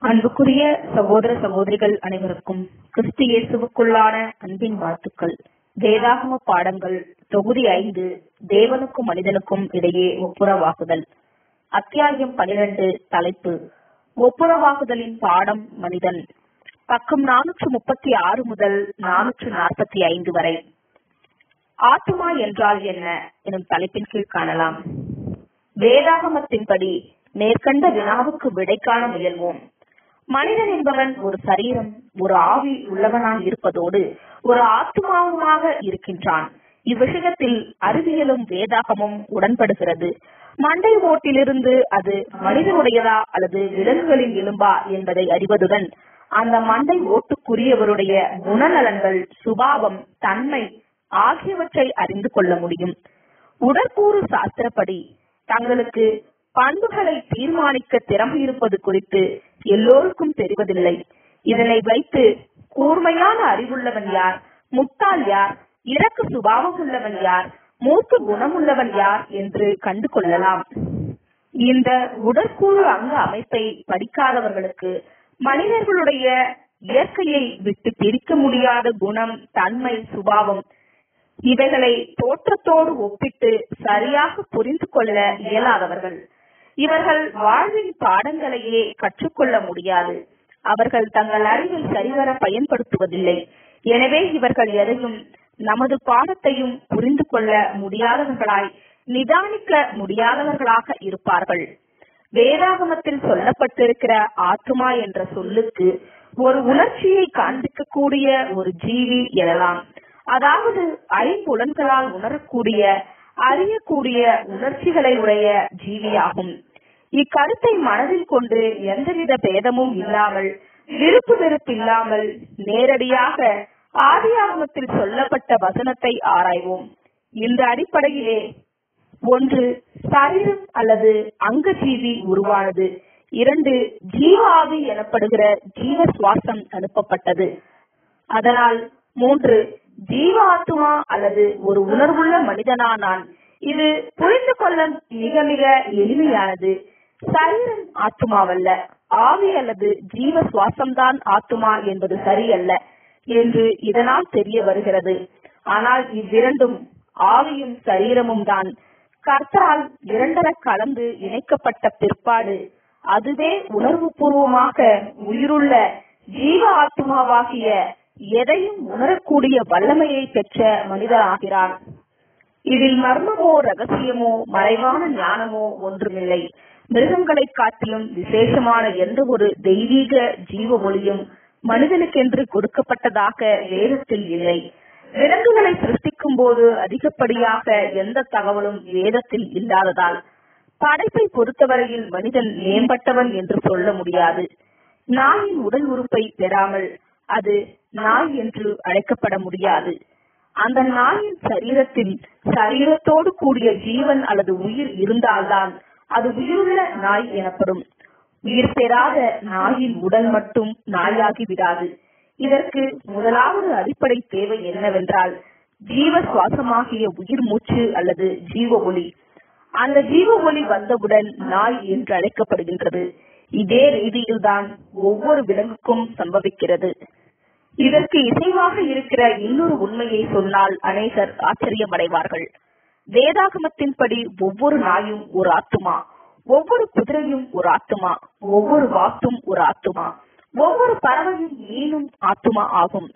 அன்புக்குரிய சகோதர சகோதரிகள் அனைவருக்கும் கிறிஸ்து இயேசுவுக்குள்ளான அன்பின் வாழ்த்துக்கள் வேதாகம பாடங்கள் தொகுதி ஐந்து தேவனுக்கும் மனிதனுக்கும் இடையே ஒப்புரவாகுதல் அத்தியாயம் பனிரெண்டு தலைப்பு ஒப்புரவாகுதலின் பாடம் மனிதன் பக்கம் நானூற்று முப்பத்தி ஆறு முதல் நானூற்று நாற்பத்தி ஐந்து வரை ஆத்துமா என்றால் என்ன எனும் தலைப்பின் கீழ் காணலாம் வேதாகமத்தின்படி மேற்கண்ட வினாவுக்கு விடை காண முயல்வோம் மனிதன் என்பவன் ஒரு சரீரம் ஒரு ஆவி உள்ளவனாய் இருப்பதோடு ஒரு ஆத்மாவுமாக இருக்கின்றான் இவ்விஷயத்தில் அறிவியலும் வேதாகமும் உடன்படுகிறது மண்டை ஓட்டிலிருந்து அது மனிதனுடையதா அல்லது விலங்குகளின் எலும்பா என்பதை அறிவதுடன் அந்த மண்டை ஓட்டுக்குரியவருடைய குணநலன்கள் சுபாவம் தன்மை ஆகியவற்றை அறிந்து கொள்ள முடியும் உடற்கூறு சாஸ்திரப்படி தங்களுக்கு பண்புகளை தீர்மானிக்க திறமை இருப்பது குறித்து எல்லோருக்கும் தெரிவதில்லை இதனை வைத்து கூர்மையான அறிவுள்ளவன் யார் முட்டாள் யார் இறக்கு சுபாவம் உள்ளவன் யார் மூத்த குணமுள்ளவன் யார் என்று கண்டு கொள்ளலாம் இந்த உடற்கூறு அங்க அமைப்பை படிக்காதவர்களுக்கு மனிதர்களுடைய இயற்கையை விட்டு பிரிக்க முடியாத குணம் தன்மை சுபாவம் இவைகளை தோற்றத்தோடு ஒப்பிட்டு சரியாக புரிந்து கொள்ள இயலாதவர்கள் இவர்கள் வாழ்வின் பாடங்களையே கற்றுக்கொள்ள முடியாது அவர்கள் தங்கள் அறிவை சரிவர பயன்படுத்துவதில்லை எனவே இவர்கள் எதையும் நமது பாடத்தையும் புரிந்து கொள்ள முடியாதவர்களாய் நிதானிக்க முடியாதவர்களாக இருப்பார்கள் வேதாகமத்தில் சொல்லப்பட்டிருக்கிற ஆத்மா என்ற சொல்லுக்கு ஒரு உணர்ச்சியை காண்பிக்கக்கூடிய ஒரு ஜீவி எனலாம் அதாவது ஐம்புலன்களால் உணரக்கூடிய அறியக்கூடிய உணர்ச்சிகளை உடைய ஜீவியாகும் இக்கருத்தை மனதில் கொண்டு எந்தவித பேதமும் இல்லாமல் விருப்பு வெறுப்பு இல்லாமல் நேரடியாக ஆதியாகமத்தில் சொல்லப்பட்ட வசனத்தை ஆராய்வோம் இந்த அடிப்படையிலே ஒன்று சரீரம் அல்லது அங்க ஜீவி உருவானது இரண்டு ஜீவாவி எனப்படுகிற ஜீவ சுவாசம் அனுப்பப்பட்டது அதனால் மூன்று ஜீவாத்மா அல்லது ஒரு உணர்வுள்ள மனிதனானான் இது புரிந்து கொள்ள மிக மிக எளிமையானது சரீரம் ஆத்மாவல்ல ஆவி அல்லது ஜீவ சுவாசம்தான் ஆத்மா என்பது சரியல்ல என்று இதனால் தெரிய வருகிறது ஆனால் இவ்விரண்டும் ஆவியும் சரீரமும் தான் கர்த்தரால் இரண்டர கலந்து இணைக்கப்பட்ட பிற்பாடு அதுவே உணர்வு பூர்வமாக உயிருள்ள ஜீவ ஆத்மாவாகிய எதையும் உணரக்கூடிய வல்லமையை பெற்ற மனிதராகிறான் இதில் மர்மமோ ரகசியமோ மறைவான ஞானமோ ஒன்றுமில்லை மிருகங்களை காட்டிலும் விசேஷமான எந்த ஒரு தெய்வீக ஜீவ ஒளியும் மனிதனுக்கென்று கொடுக்கப்பட்டதாக வேதத்தில் இல்லை விலங்குகளை சிருஷ்டிக்கும் போது அதிகப்படியாக எந்த தகவலும் வேதத்தில் இல்லாததால் படைப்பை பொறுத்தவரையில் மனிதன் மேம்பட்டவன் என்று சொல்ல முடியாது நாயின் உடல் உறுப்பை பெறாமல் அது நாய் என்று அழைக்கப்பட முடியாது அந்த நாயின் சரீரத்தில் சரீரத்தோடு கூடிய ஜீவன் அல்லது உயிர் இருந்தால்தான் அது உயிருள்ள நாய் எனப்படும் உயிர் பெறாத நாயின் உடல் மட்டும் நாயாகி விடாது இதற்கு முதலாவது அடிப்படை தேவை என்னவென்றால் ஜீவ சுவாசமாகிய உயிர் மூச்சு அல்லது ஜீவ ஒளி அந்த ஜீவ ஒளி வந்தவுடன் நாய் என்று அழைக்கப்படுகின்றது இதே ரீதியில்தான் ஒவ்வொரு விலங்குக்கும் சம்பவிக்கிறது இதற்கு இசைவாக இருக்கிற இன்னொரு உண்மையை சொன்னால் அநேகர் ஆச்சரியமடைவார்கள் வேதாகமத்தின்படி ஒவ்வொரு நாயும் ஒரு ஆத்துமா ஒவ்வொரு குதிரையும் ஒரு ஆத்துமா ஒவ்வொரு வாத்தும் ஒரு ஆத்துமா ஒவ்வொரு பறவையும் மீனும் ஆத்துமா ஆகும்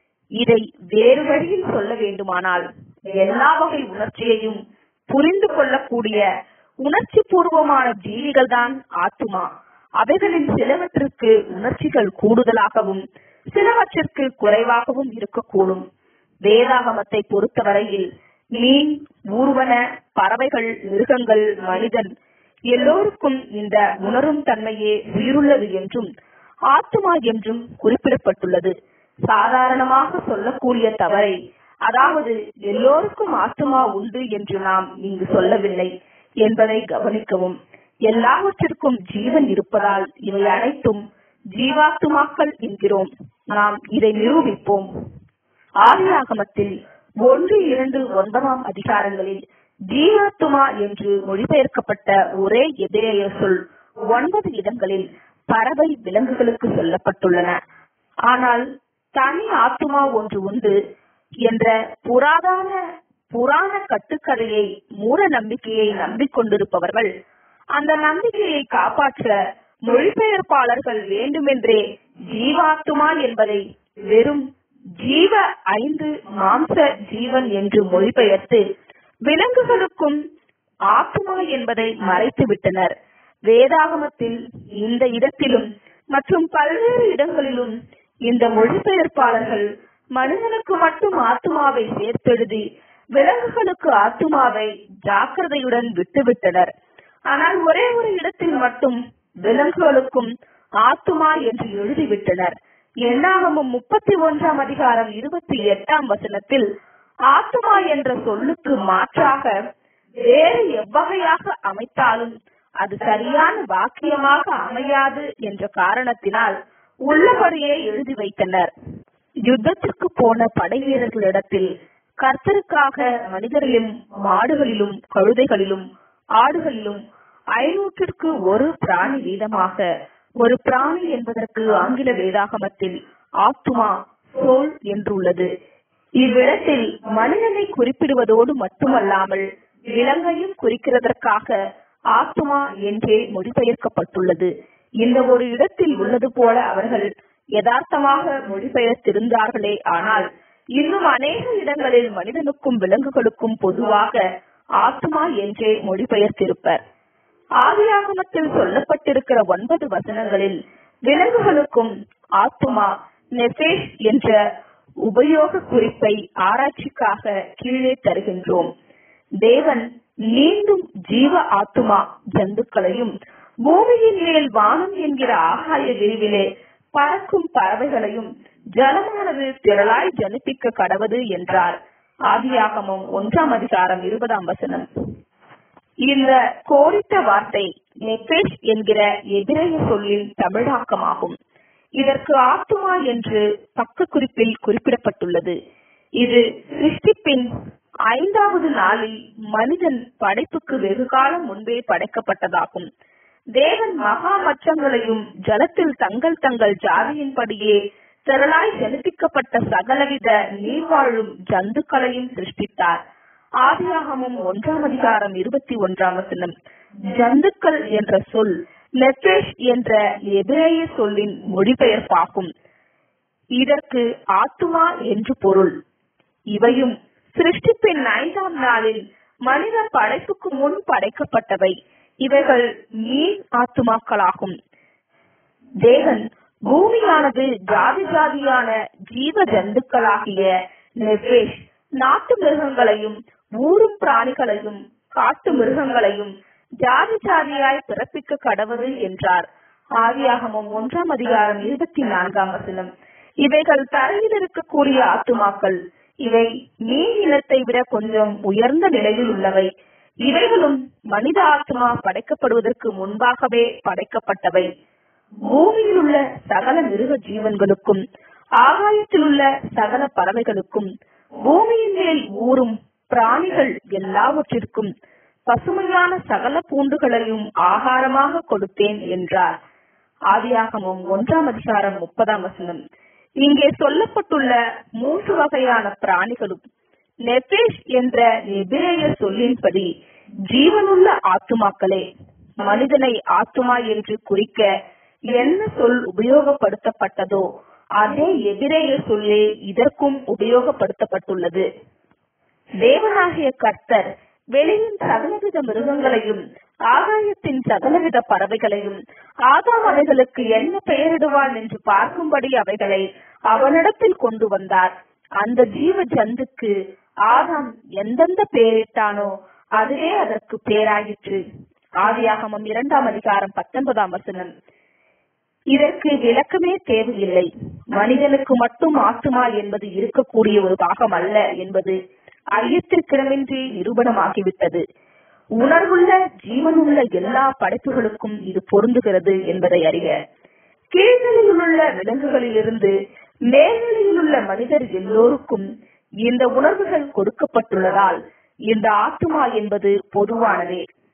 இதை வேறு வழியில் சொல்ல வேண்டுமானால் எல்லா வகை உணர்ச்சியையும் புரிந்து கொள்ளக்கூடிய உணர்ச்சி பூர்வமான ஜீவிகள் தான் ஆத்துமா அவைகளில் சிலவற்றிற்கு உணர்ச்சிகள் கூடுதலாகவும் சிலவற்றிற்கு குறைவாகவும் இருக்கக்கூடும் வேதாகமத்தை பொறுத்தவரையில் மீன் ஊர்வன பறவைகள் மிருகங்கள் மனிதன் எல்லோருக்கும் இந்த உணரும் தன்மையே உயிருள்ளது என்றும் ஆத்மா என்றும் குறிப்பிடப்பட்டுள்ளது சாதாரணமாக சொல்லக்கூடிய தவறை அதாவது எல்லோருக்கும் ஆத்மா உண்டு என்று நாம் இங்கு சொல்லவில்லை என்பதை கவனிக்கவும் எல்லாவற்றிற்கும் ஜீவன் இருப்பதால் இவை அனைத்தும் ஜீவாத்துமாக்கள் என்கிறோம் நாம் இதை நிரூபிப்போம் ஆதியாகமத்தில் ஒன்று இரண்டு ஒன்பதாம் அதிகாரங்களில் ஜீவாத்துமா என்று மொழிபெயர்க்கப்பட்ட ஒரே எதிரேய சொல் ஒன்பது இடங்களில் பறவை விலங்குகளுக்கு சொல்லப்பட்டுள்ளன ஆனால் தனி ஆத்துமா ஒன்று உண்டு என்ற புராதான புராண கட்டுக்கதையை மூட நம்பிக்கையை நம்பிக்கொண்டிருப்பவர்கள் அந்த நம்பிக்கையை காப்பாற்ற மொழிபெயர்ப்பாளர்கள் வேண்டுமென்றே ஜீவாத்துமா என்பதை வெறும் ஜீவ ஐந்து மாம்ச ஜீவன் என்று மொழிபெயர்த்து விலங்குகளுக்கும் ஆத்துமா என்பதை மறைத்து விட்டனர் வேதாகமத்தில் இந்த இடத்திலும் மற்றும் பல்வேறு இடங்களிலும் இந்த மொழிபெயர்ப்பாளர்கள் மனிதனுக்கு மட்டும் ஆத்துமாவை சேர்த்தெழுதி விலங்குகளுக்கு ஆத்துமாவை ஜாக்கிரதையுடன் விட்டுவிட்டனர் ஆனால் ஒரே ஒரு இடத்தில் மட்டும் விலங்குகளுக்கும் ஆத்துமா என்று எழுதிவிட்டனர் எண்ணாகமும் முப்பத்தி ஒன்றாம் அதிகாரம் இருபத்தி எட்டாம் வசனத்தில் ஆத்துமா என்ற சொல்லுக்கு மாற்றாக வேறு எவ்வகையாக அமைத்தாலும் அது சரியான வாக்கியமாக அமையாது என்ற காரணத்தினால் உள்ளபடியே எழுதி வைத்தனர் யுத்தத்திற்கு போன படை வீரர்களிடத்தில் கர்த்தருக்காக மனிதரிலும் மாடுகளிலும் கழுதைகளிலும் ஆடுகளிலும் ஐநூற்றிற்கு ஒரு பிராணி வீதமாக ஒரு பிராணி என்பதற்கு ஆங்கில வேதாகமத்தில் ஆத்துமா சோல் என்றுள்ளது இவ்விடத்தில் மனிதனை குறிப்பிடுவதோடு மட்டுமல்லாமல் விலங்கையும் குறிக்கிறதற்காக ஆத்துமா என்றே மொழிபெயர்க்கப்பட்டுள்ளது இந்த ஒரு இடத்தில் உள்ளது போல அவர்கள் யதார்த்தமாக மொழிபெயர்த்திருந்தார்களே ஆனால் இன்னும் அநேக இடங்களில் மனிதனுக்கும் விலங்குகளுக்கும் பொதுவாக ஆத்மா என்றே மொழிபெயர்த்திருப்பர் ஆதியாகமத்தில் சொல்லப்பட்டிருக்கிற ஒன்பது வசனங்களில் விலங்குகளுக்கும் ஆத்துமா நெசேஷ் என்ற உபயோக குறிப்பை ஆராய்ச்சிக்காக கீழே தருகின்றோம் தேவன் மீண்டும் ஜீவ ஆத்துமா ஜந்துக்களையும் பூமியின் மேல் வானம் என்கிற ஆகாய விரிவிலே பறக்கும் பறவைகளையும் ஜலமானது திரளாய் ஜனிப்பிக்க கடவது என்றார் ஆதியாகமம் ஒன்றாம் அதிகாரம் இருபதாம் வசனம் இந்த கோடிட்ட வார்த்தை நெபேஷ் என்கிற எதிரைய சொல்லின் தமிழாக்கமாகும் இதற்கு ஆத்துமா என்று பக்க குறிப்பில் குறிப்பிடப்பட்டுள்ளது இது சிருஷ்டிப்பின் ஐந்தாவது நாளில் மனிதன் படைப்புக்கு வெகு காலம் முன்பே படைக்கப்பட்டதாகும் தேவன் மகா மச்சங்களையும் ஜலத்தில் தங்கள் தங்கள் ஜாதியின்படியே திரளாய் ஜனிப்பிக்கப்பட்ட சகலவித நீர்வாழும் ஜந்துக்களையும் சிருஷ்டித்தார் ஆதியாகமும் ஒன்றாம் அதிகாரம் இருபத்தி ஒன்றாம் வசனம் ஜந்துக்கள் என்ற சொல் நெப்பேஷ் என்ற எபிரேய சொல்லின் மொழிபெயர்ப்பாகும் இதற்கு ஆத்துமா என்று பொருள் இவையும் சிருஷ்டிப்பின் ஐந்தாம் நாளில் மனித படைப்புக்கு முன் படைக்கப்பட்டவை இவைகள் மீன் ஆத்துமாக்களாகும் தேவன் பூமியானது ஜாதி ஜாதியான ஜீவ ஜந்துக்களாகிய நெபேஷ் நாட்டு மிருகங்களையும் ஊரும் பிராணிகளையும் காட்டு மிருகங்களையும் ஜாதி ஜாதியாய் பிறப்பிக்க கடவுது என்றார் ஆதியாகமும் ஒன்றாம் அதிகாரம் இருபத்தி நான்காம் வசனம் இவைகள் தரையில் இருக்கக்கூடிய ஆத்துமாக்கள் இவை மீன் இனத்தை விட கொஞ்சம் உயர்ந்த நிலையில் உள்ளவை இவைகளும் மனித ஆத்மா படைக்கப்படுவதற்கு முன்பாகவே படைக்கப்பட்டவை பூமியில் உள்ள சகல மிருக ஜீவன்களுக்கும் ஆகாயத்தில் உள்ள சகல பறவைகளுக்கும் பூமியின் மேல் ஊறும் பிராணிகள் எல்லாவற்றிற்கும் பசுமையான சகல பூண்டுகளையும் ஆகாரமாக கொடுத்தேன் என்றார் ஆதியாகமும் ஒன்றாம் அதிகாரம் முப்பதாம் வசனம் இங்கே சொல்லப்பட்டுள்ள மூன்று வகையான பிராணிகளும் நெபேஷ் என்ற எபிரேய சொல்லின்படி ஜீவனுள்ள ஆத்துமாக்களே மனிதனை ஆத்துமா என்று குறிக்க என்ன சொல் உபயோகப்படுத்தப்பட்டதோ அதே எபிரேய சொல்லே இதற்கும் உபயோகப்படுத்தப்பட்டுள்ளது தேவனாகிய கர்த்தர் வெளியின் சகலவித மிருகங்களையும் ஆகாயத்தின் சகலவித பறவைகளையும் ஆதாம் அவைகளுக்கு என்ன பெயரிடுவான் என்று பார்க்கும்படி அவைகளை அவனிடத்தில் கொண்டு வந்தார் அந்த ஜீவ ஜந்துக்கு ஆதாம் எந்தெந்த பெயரிட்டானோ அதுவே அதற்கு பேராயிற்று ஆதியாகமம் இரண்டாம் அதிகாரம் பத்தொன்பதாம் வசனம் இதற்கு விளக்கமே தேவையில்லை மனிதனுக்கு மட்டும் ஆத்துமா என்பது இருக்கக்கூடிய ஒரு பாகம் அல்ல என்பது ஐயத்திற்கிடமின்றி நிரூபணமாகிவிட்டது உணர்வுள்ள ஜீவனுள்ள எல்லா படைப்புகளுக்கும் இது பொருந்துகிறது என்பதை அறிக கீழ்நிலையில் உள்ள விலங்குகளிலிருந்து மேல்நிலையில் உள்ள மனிதர் எல்லோருக்கும் இந்த உணர்வுகள் கொடுக்கப்பட்டுள்ளதால் இந்த ஆத்துமா என்பது பொதுவானதே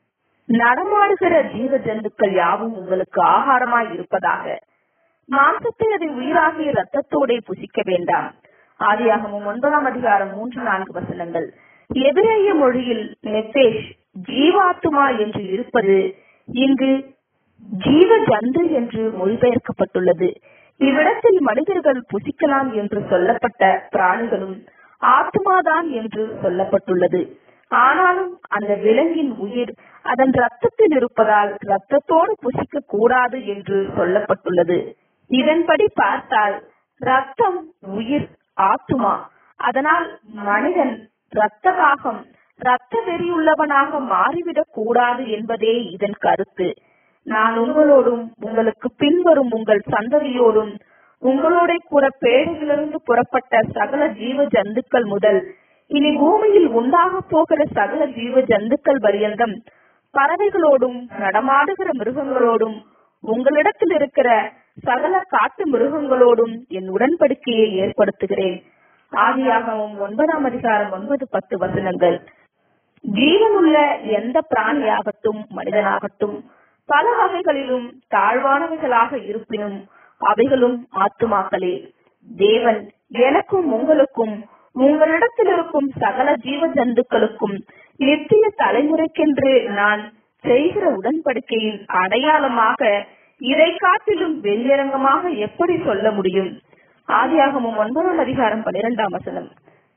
நடமாடுகிற ஜீவ ஜந்துக்கள் யாவும் உங்களுக்கு ஆகாரமாய் இருப்பதாக மாம்சத்தை அதை உயிராகிய ரத்தத்தோடே புசிக்க வேண்டாம் ஆதியாகமும் ஒன்பதாம் அதிகாரம் மூன்று நான்கு வசனங்கள் எபிரேய மொழியில் நெப்பேஷ் ஜீவாத்துமா என்று இருப்பது இங்கு ஜீவ ஜந்து என்று மொழிபெயர்க்கப்பட்டுள்ளது இவ்விடத்தில் மனிதர்கள் புசிக்கலாம் என்று சொல்லப்பட்ட பிராணிகளும் ஆத்மாதான் என்று சொல்லப்பட்டுள்ளது ஆனாலும் அந்த விலங்கின் உயிர் அதன் ரத்தத்தில் இருப்பதால் ரத்தத்தோடு புசிக்க கூடாது என்று சொல்லப்பட்டுள்ளது இதன்படி பார்த்தால் ரத்தம் உயிர் ஆத்துமா அதனால் மனிதன் இரத்த தாகம் இரத்த வெறியுள்ளவனாக மாறிவிடக் கூடாது என்பதே இதன் கருத்து நான் உங்களோடும் உங்களுக்கு பின்வரும் உங்கள் சந்ததியோடும் உங்களோட கூட பேழையிலிருந்து புறப்பட்ட சகல ஜீவ ஜந்துக்கள் முதல் இனி பூமியில் உண்டாக போகிற சகல ஜீவ ஜந்துக்கள் பரியந்தம் பறவைகளோடும் நடமாடுகிற மிருகங்களோடும் உங்களிடத்தில் இருக்கிற சகல காட்டு மிருகங்களோடும் என் உடன்படிக்கையை ஏற்படுத்துகிறேன் ஆதியாகவும் ஒன்பதாம் அதிகாரம் ஒன்பது பத்து வசனங்கள் ஜீவனுள்ள எந்த பிராணியாகட்டும் மனிதனாகட்டும் பல வகைகளிலும் தாழ்வானவைகளாக இருப்பினும் அவைகளும் ஆத்துமாக்களே தேவன் எனக்கும் உங்களுக்கும் உங்களிடத்தில் இருக்கும் சகல ஜீவ ஜந்துக்களுக்கும் நித்திய தலைமுறைக்கென்று நான் செய்கிற உடன்படிக்கையின் அடையாளமாக இதை காட்டிலும் வெளியரங்கமாக எப்படி சொல்ல முடியும் ஆதியாகமும் ஒன்பதாம் அதிகாரம் பனிரெண்டாம் வசனம்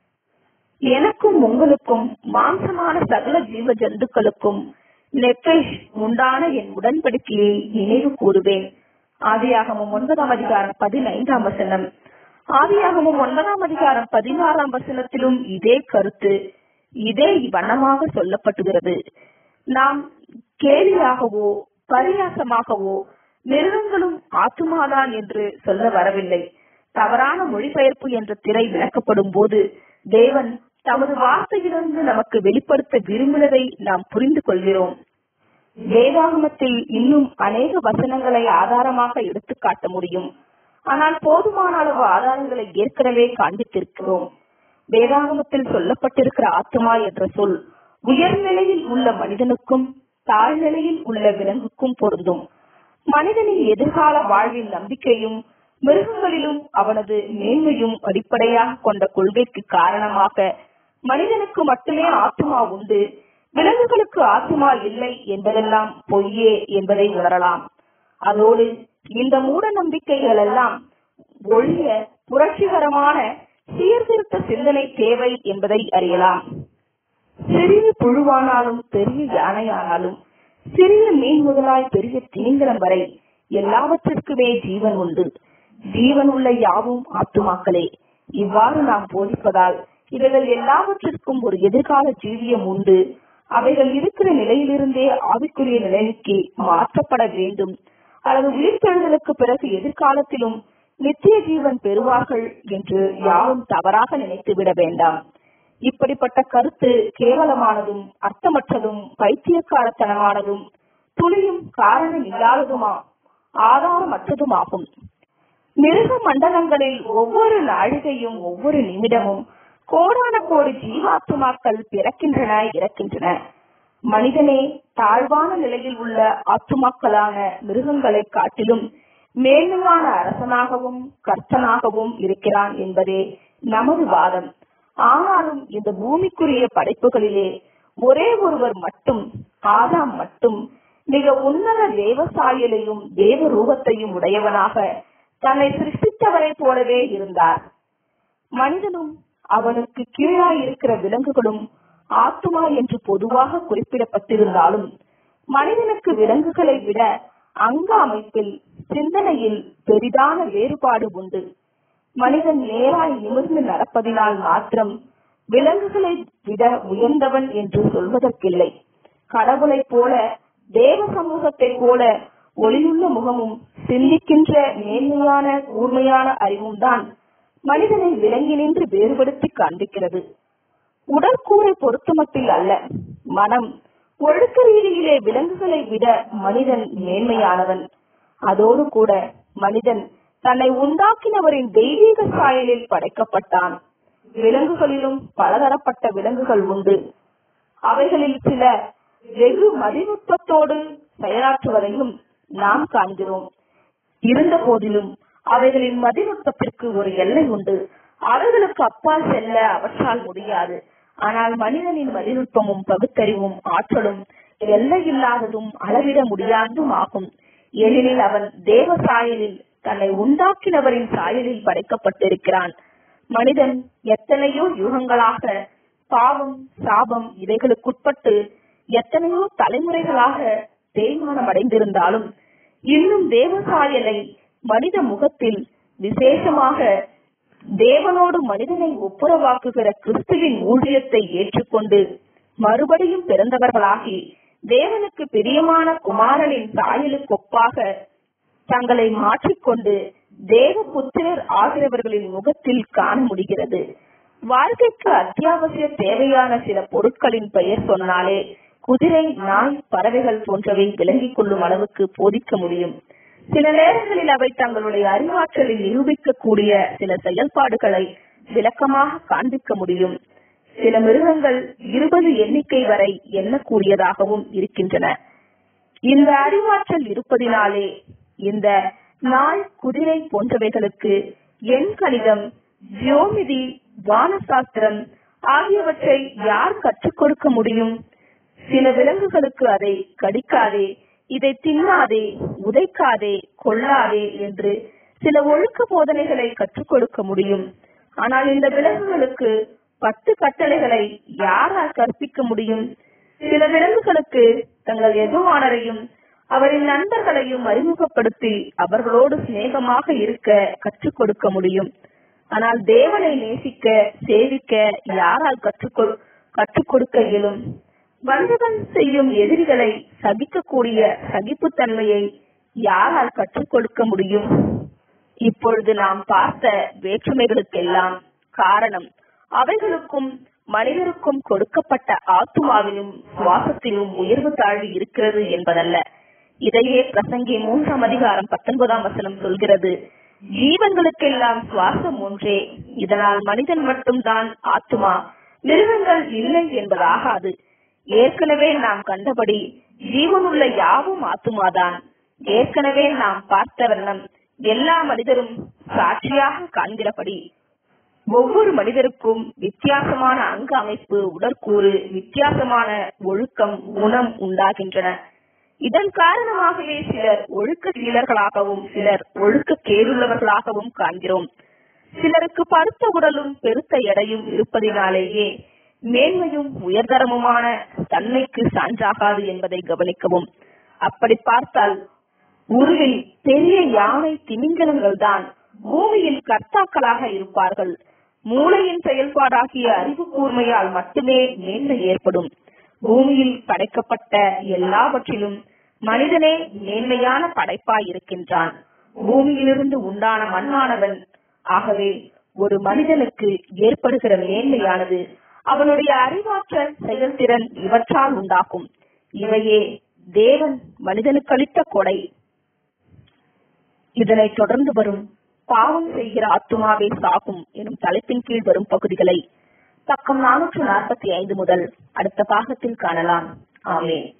எனக்கும் உங்களுக்கும் மாம்சமான சகல ஜீவ ஜந்துக்களுக்கும் நெப்பேஷ் உண்டான என் உடன்படிக்கையை நினைவு கூறுவேன் ஆதியாகமும் ஒன்பதாம் அதிகாரம் பதினைந்தாம் வசனம் ஆதியாகமும் ஒன்பதாம் அதிகாரம் பதினாறாம் வசனத்திலும் இதே கருத்து இதே வண்ணமாக சொல்லப்பட்டுகிறது நாம் கேலியாகவோ பரியாசமாகவோ மிருகங்களும் ஆத்துமாதான் என்று சொல்ல வரவில்லை தவறான மொழிபெயர்ப்பு என்ற திரை விளக்கப்படும் போது தேவன் தமது வார்த்தையிலிருந்து நமக்கு வெளிப்படுத்த விரும்பினதை நாம் புரிந்து கொள்கிறோம் வேதாகமத்தில் இன்னும் அநேக வசனங்களை ஆதாரமாக எடுத்து காட்ட முடியும் ஆனால் போதுமான அளவு ஆதாரங்களை ஏற்கனவே காண்பித்திருக்கிறோம் வேதாகமத்தில் சொல்லப்பட்டிருக்கிற ஆத்மா என்ற சொல் உயர்நிலையில் உள்ள மனிதனுக்கும் தாழ்நிலையில் உள்ள விலங்குக்கும் பொருந்தும் மனிதனின் எதிர்கால வாழ்வின் நம்பிக்கையும் மிருகங்களிலும் அவனது மேன்மையும் அடிப்படையாக கொண்ட கொள்கைக்கு காரணமாக மனிதனுக்கு மட்டுமே ஆத்மா உண்டு விலங்குகளுக்கு ஆத்மா இல்லை என்பதெல்லாம் பொய்யே என்பதை உணரலாம் அதோடு இந்த மூட நம்பிக்கைகள் எல்லாம் ஒழிய புரட்சிகரமான சீர்திருத்த சிந்தனை தேவை என்பதை அறியலாம் சிறிய புழுவானாலும் பெரிய யானையானாலும் சிறிய மீன் முதலாய் பெரிய திமிங்கலம் வரை எல்லாவற்றிற்குமே ஜீவன் உண்டு ஜீவன் உள்ள யாவும் ஆத்துமாக்களே இவ்வாறு நாம் போதிப்பதால் இவைகள் எல்லாவற்றிற்கும் ஒரு எதிர்கால ஜீவியம் உண்டு அவைகள் இருக்கிற நிலையிலிருந்தே ஆவிக்குரிய நிலைக்கு மாற்றப்பட வேண்டும் அல்லது உயிர்த்தெழுதலுக்கு பிறகு எதிர்காலத்திலும் நித்திய ஜீவன் பெறுவார்கள் என்று யாரும் தவறாக நினைத்துவிட வேண்டாம் இப்படிப்பட்ட கருத்து கேவலமானதும் அர்த்தமற்றதும் பைத்தியக்காரத்தனமானதும் துளியும் காரணம் இல்லாததுமா ஆதாரமற்றதுமாகும் மிருக மண்டலங்களில் ஒவ்வொரு நாழிகையும் ஒவ்வொரு நிமிடமும் கோடான கோடி ஜீவாத்துமாக்கள் பிறக்கின்றன இறக்கின்றன மனிதனே தாழ்வான நிலையில் உள்ள ஆத்துமாக்களான மிருகங்களை காட்டிலும் மேன்மையான அரசனாகவும் கர்த்தனாகவும் இருக்கிறான் என்பதே நமது வாதம் ஆனாலும் இந்த பூமிக்குரிய படைப்புகளிலே ஒரே ஒருவர் மட்டும் ஆதாம் மட்டும் மிக உன்னத தேவசாயலையும் தேவ ரூபத்தையும் உடையவனாக தன்னை சிருஷ்டித்தவரை போலவே இருந்தார் மனிதனும் அவனுக்கு கீழாய் இருக்கிற விலங்குகளும் ஆத்துமா என்று பொதுவாக குறிப்பிடப்பட்டிருந்தாலும் மனிதனுக்கு விலங்குகளை விட அங்க அமைப்பில் சிந்தனையில் பெரிதான வேறுபாடு உண்டு மனிதன் நேராய் நிமிர்ந்து நடப்பதினால் மாத்திரம் விலங்குகளை விட உயர்ந்தவன் என்று சொல்வதற்கில்லை கடவுளைப் போல தேவ சமூகத்தை போல ஒளியுள்ள முகமும் சிந்திக்கின்ற மேன்மையான கூர்மையான அறிவும் தான் மனிதனை விலங்கினின்று வேறுபடுத்தி காண்பிக்கிறது உடற்கூறை பொருத்தமட்டில் அல்ல மனம் ஒழுக்க ரீதியிலே விலங்குகளை விட மனிதன் மேன்மையானவன் அதோடு கூட மனிதன் தன்னை உண்டாக்கினவரின் தெய்வீக சாயலில் படைக்கப்பட்டான் விலங்குகளிலும் பலதரப்பட்ட விலங்குகள் உண்டு அவைகளில் சில வெகு மதிநுட்பத்தோடு செயலாற்றுவதையும் நாம் காண்கிறோம் இருந்த போதிலும் அவைகளின் மதிநுட்பத்திற்கு ஒரு எல்லை உண்டு அவைகளுக்கு அப்பால் செல்ல அவற்றால் முடியாது ஆனால் மனிதனின் மதிநுட்பமும் பகுத்தறிவும் ஆற்றலும் எல்லையில்லாததும் அளவிட முடியாததும் ஆகும் ஏனெனில் அவன் தேவ சாயலில் தன்னை உண்டாக்கினவரின் சாயலில் படைக்கப்பட்டிருக்கிறான் மனிதன் எத்தனையோ யுகங்களாக பாவம் சாபம் இவைகளுக்குட்பட்டு எத்தனையோ தலைமுறைகளாக தேய்மானம் அடைந்திருந்தாலும் இன்னும் தேவசாயலை மனித முகத்தில் விசேஷமாக தேவனோடு மனிதனை ஒப்புரவாக்குகிற கிறிஸ்துவின் ஊழியத்தை ஏற்றுக்கொண்டு மறுபடியும் பிறந்தவர்களாகி தேவனுக்கு பிரியமான குமாரனின் சாயலுக்கொப்பாக தங்களை மாற்றிக்கொண்டு தேவ புத்திரர் ஆகிறவர்களின் முகத்தில் காண முடிகிறது வாழ்க்கைக்கு அத்தியாவசிய தேவையான சில பொருட்களின் பெயர் சொன்னாலே குதிரை நாய் பறவைகள் போன்றவை விளங்கிக் கொள்ளும் அளவுக்கு போதிக்க முடியும் சில நேரங்களில் அவை தங்களுடைய அறிவாற்றலில் நிரூபிக்கக்கூடிய சில செயல்பாடுகளை விளக்கமாக காண்பிக்க முடியும் சில மிருகங்கள் இருபது எண்ணிக்கை வரை எண்ணக்கூடியதாகவும் இருக்கின்றன இந்த அறிவாற்றல் இருப்பதினாலே இந்த நாய் குதிரை போன்றவைகளுக்கு எண் கணிதம் ஜியோமிதி வானசாஸ்திரம் ஆகியவற்றை யார் கற்றுக் கொடுக்க முடியும் சில விலங்குகளுக்கு அதை கடிக்காதே இதை தின்னாதே உதைக்காதே கொள்ளாதே என்று சில ஒழுக்க போதனைகளை கற்றுக் கொடுக்க முடியும் ஆனால் இந்த விலங்குகளுக்கு பத்து கட்டளைகளை யாரால் கற்பிக்க முடியும் சில விலங்குகளுக்கு தங்கள் எஜமானரையும் அவரின் நண்பர்களையும் அறிமுகப்படுத்தி அவர்களோடு சிநேகமாக இருக்க கற்றுக் கொடுக்க முடியும் ஆனால் தேவனை நேசிக்க சேவிக்க யாரால் கற்றுக் கற்றுக் கொடுக்க இயலும் வஞ்சகம் செய்யும் எதிரிகளை சகிக்கக்கூடிய சகிப்புத்தன்மையை யாரால் கற்றுக் கொடுக்க முடியும் இப்பொழுது நாம் பார்த்த வேற்றுமைகளுக்கெல்லாம் காரணம் அவைகளுக்கும் மனிதருக்கும் கொடுக்கப்பட்ட ஆத்துமாவிலும் சுவாசத்திலும் உயர்வு தாழ்வு இருக்கிறது என்பதல்ல இதையே பிரசங்கி மூன்றாம் அதிகாரம் பத்தொன்பதாம் வசனம் சொல்கிறது ஜீவன்களுக்கெல்லாம் சுவாசம் ஒன்றே இதனால் மனிதன் மட்டும்தான் ஆத்துமா மிருகங்கள் இல்லை என்பதாகாது ஏற்கனவே நாம் கண்டபடி ஜீவனுள்ள யாவும் ஆத்துமாதான் ஏற்கனவே நாம் பார்த்த வண்ணம் எல்லா மனிதரும் சாட்சியாக காண்கிறபடி ஒவ்வொரு மனிதருக்கும் வித்தியாசமான அங்க அமைப்பு உடற்கூறு வித்தியாசமான ஒழுக்கம் குணம் உண்டாகின்றன இதன் காரணமாகவே சிலர் ஒழுக்க சீலர்களாகவும் சிலர் ஒழுக்க கேடுள்ளவர்களாகவும் காண்கிறோம் சிலருக்கு பருத்த உடலும் பெருத்த எடையும் இருப்பதினாலேயே மேன்மையும் உயர்தரமுமான தன்மைக்கு சான்றாகாது என்பதை கவனிக்கவும் அப்படி பார்த்தால் உருவில் பெரிய யானை திமிங்கலங்கள் தான் பூமியில் கர்த்தாக்களாக இருப்பார்கள் மூளையின் செயல்பாடாகிய அறிவு கூர்மையால் மட்டுமே மேன்மை ஏற்படும் பூமியில் படைக்கப்பட்ட எல்லாவற்றிலும் மனிதனே மேன்மையான படைப்பாய் இருக்கின்றான் பூமியிலிருந்து உண்டான மண்ணானவன் ஆகவே ஒரு மனிதனுக்கு ஏற்படுகிற மேன்மையானது அவனுடைய அறிவாற்றல் செயல்திறன் இவற்றால் உண்டாகும் இவையே தேவன் மனிதனுக்கு அளித்த கொடை இதனைத் தொடர்ந்து வரும் பாவம் செய்கிற ஆத்துமாவே சாகும் எனும் தலைப்பின் கீழ் வரும் பகுதிகளை பக்கம் நானூற்று நாற்பத்தி ஐந்து முதல் அடுத்த பாகத்தில் காணலாம் ஆமே